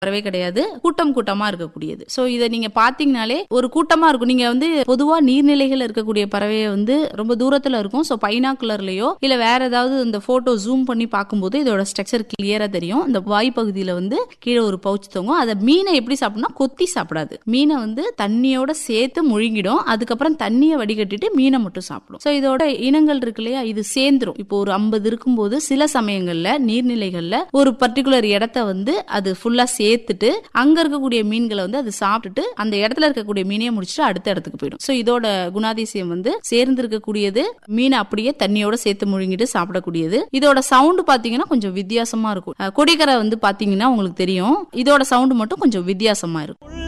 பறவை கிடையாது கூட்டம் கூட்டமா இருக்கக்கூடியது சோ இதை நீங்க பாத்தீங்கனாலே ஒரு கூட்டமா இருக்கும் நீங்க வந்து பொதுவா நீர்நிலைகள் இருக்கக்கூடிய பறவையை வந்து ரொம்ப தூரத்துல இருக்கும் சோ பைனாக்குலர்லயோ இல்ல வேற ஏதாவது இந்த போட்டோ ஜூம் பண்ணி பார்க்கும்போது இதோட ஸ்ட்ரக்சர் கிளியரா தெரியும் இந்த வாய் பகுதியில வந்து கீழே ஒரு பவுச் தொங்கும் அதை மீனை எப்படி சாப்பிடும்னா கொத்தி சாப்பிடாது மீனை வந்து தண்ணியோட சேர்த்து முழுங்கிடும் அதுக்கப்புறம் தண்ணியை வடிகட்டிட்டு மீனை மட்டும் சாப்பிடும் சோ இதோட இனங்கள் இருக்கு இல்லையா இது சேர்ந்துரும் இப்போ ஒரு ஐம்பது இருக்கும்போது சில சமயங்கள்ல நீர்நிலைகள்ல ஒரு பர்டிகுலர் இடத்த வந்து அது ஃபுல்லா சேர்த்துட்டு அங்க இருக்கக்கூடிய மீன்களை வந்து அது சாப்பிட்டுட்டு அந்த இடத்துல இருக்கக்கூடிய மீனையை முடிச்சுட்டு அடுத்த இடத்துக்கு போயிடும் சோ இதோட குணாதிசயம் வந்து சேர்ந்து இருக்கக்கூடியது மீனை அப்படியே தண்ணியோட சேர்த்து முழுங்கிட்டு சாப்பிடக்கூடியது இதோட சவுண்ட் பாத்தீங்கன்னா கொஞ்சம் வித்தியாசமா இருக்கும் அஹ் கொடிக்கரை வந்து பாத்தீங்கன்னா உங்களுக்கு தெரியும் இதோட சவுண்ட் மட்டும் கொஞ்சம் வித்தியாசமா இருக்கும்